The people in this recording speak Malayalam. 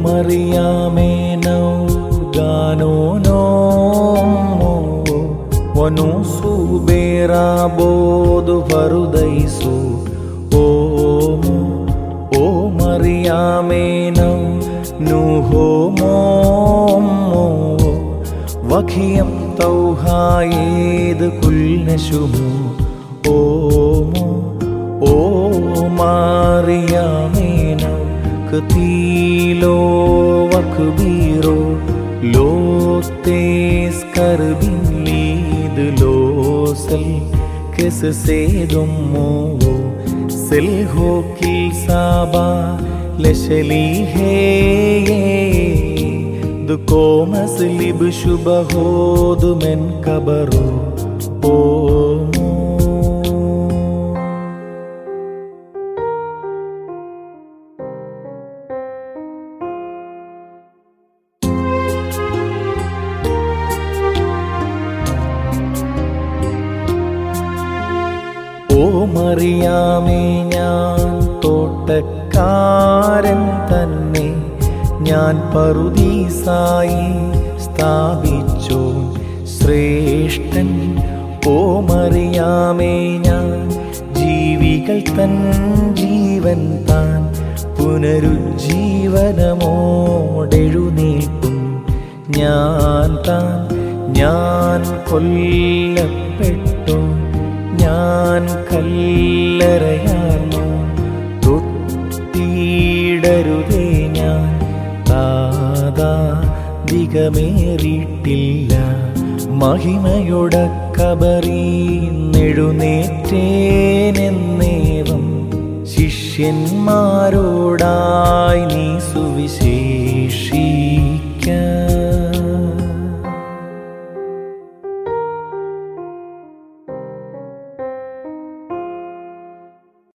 Mariamena gano no Wanu subera bodu varudaisu Omo O Mariamena nuho momo വഖിയം തൗഹായേത് കുൽനശുമു ഓമോ ഓ മാറിയാമേന കതീലോ വക്ബീറോ ലോത്തേസ് കർബില്ലീത് ലോസൽ കിസ് സേതുമ്മോ സെൽ ഹോക്കിൽ സാബാ ലശലി ഹേ ദുഃഖോമസ് ലിബ് ശുഭഹോതുമെൻ കബറോ ഓമോ ഓ മറിയാമേ ഞാൻ തോട്ടക്കാരൻ തന്നെ ഞാൻ പറുദീസായി സ്ഥാപിച്ചു ശ്രേഷ്ഠൻ ഓ മറിയാമേ ഞാൻ ജീവികൾ തൻ ജീവൻ താൻ പുനരുജ്ജീവനമോടെഴുന്നേൽക്കും ഞാൻ താൻ ഞാൻ കൊല്ലപ്പെട്ടു ഞാൻ കല്ലറയാർന്നു തൊട്ടിടരുതേ ഞാൻ താതാ ദിഗമേറിയിട്ടില്ല മഹിമയുടെ കബറിന്നെഴുന്നേറ്റേനെന്നേവം ശിഷ്യന്മാരോടായി നീ സുവിശേഷം